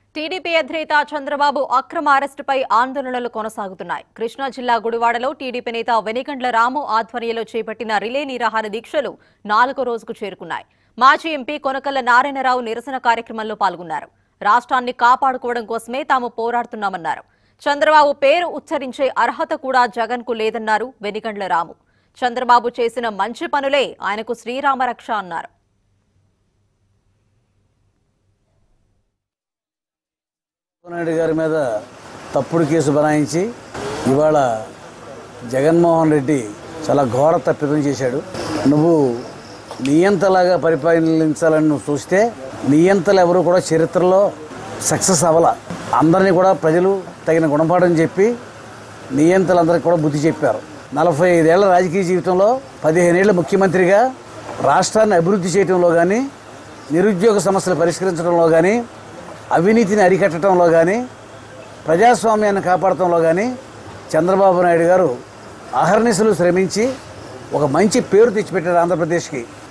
TDP అధినేత చంద్రబాబు అక్రమ అరెస్టుపై ఆందోళనలు కొనసాగుతున్నాయి కృష్ణా జిల్లా గుడివాడలో టీడీపీ నేత వెనిగండ్ల రాము ఆధ్వర్యంలో చేపట్టిన రిలే నిరాహార దీక్షలు నాలుగో రోజుకు చేరుకున్నాయి మాజీ ఎంపీ కొనకల్ల నారాయణరావు నిరసన కార్యక్రమంలో పాల్గొన్నారు రాష్ట్రాన్ని కాపాడుకోవడం కోసమే తాము పోరాడుతున్నామన్నారు చంద్రబాబు పేరు ఉచ్చరించే అర్హత కూడా జగన్ కు లేదన్నారు వెనిగండ్ల రాము చంద్రబాబు చేసిన మంచి పనులే ఆయనకు శ్రీరామరక్ష అన్నారు నాయుడు గారి మీద తప్పుడు కేసు బనాయించి ఇవాళ జగన్మోహన్ రెడ్డి చాలా ఘోర తప్పిదం చేశాడు నువ్వు నియంతలాగా పరిపాలించాలని నువ్వు చూస్తే నియంతలు ఎవరు కూడా చరిత్రలో సక్సెస్ అవ్వాల అందరినీ కూడా ప్రజలు తగిన గుణపాఠం చెప్పి నియంతలందరికీ కూడా బుద్ధి చెప్పారు నలభై ఐదేళ్ల రాజకీయ జీవితంలో పదిహేనేళ్ల ముఖ్యమంత్రిగా రాష్ట్రాన్ని అభివృద్ధి చేయడంలో కానీ నిరుద్యోగ సమస్యలు పరిష్కరించడంలో కానీ అవినీతిని అరికట్టడంలో కానీ ప్రజాస్వామ్యాన్ని కాపాడటంలో కానీ చంద్రబాబు నాయుడు గారు అహర్నిశలు శ్రమించి ఒక మంచి పేరు తెచ్చిపెట్టారు ఆంధ్రప్రదేశ్కి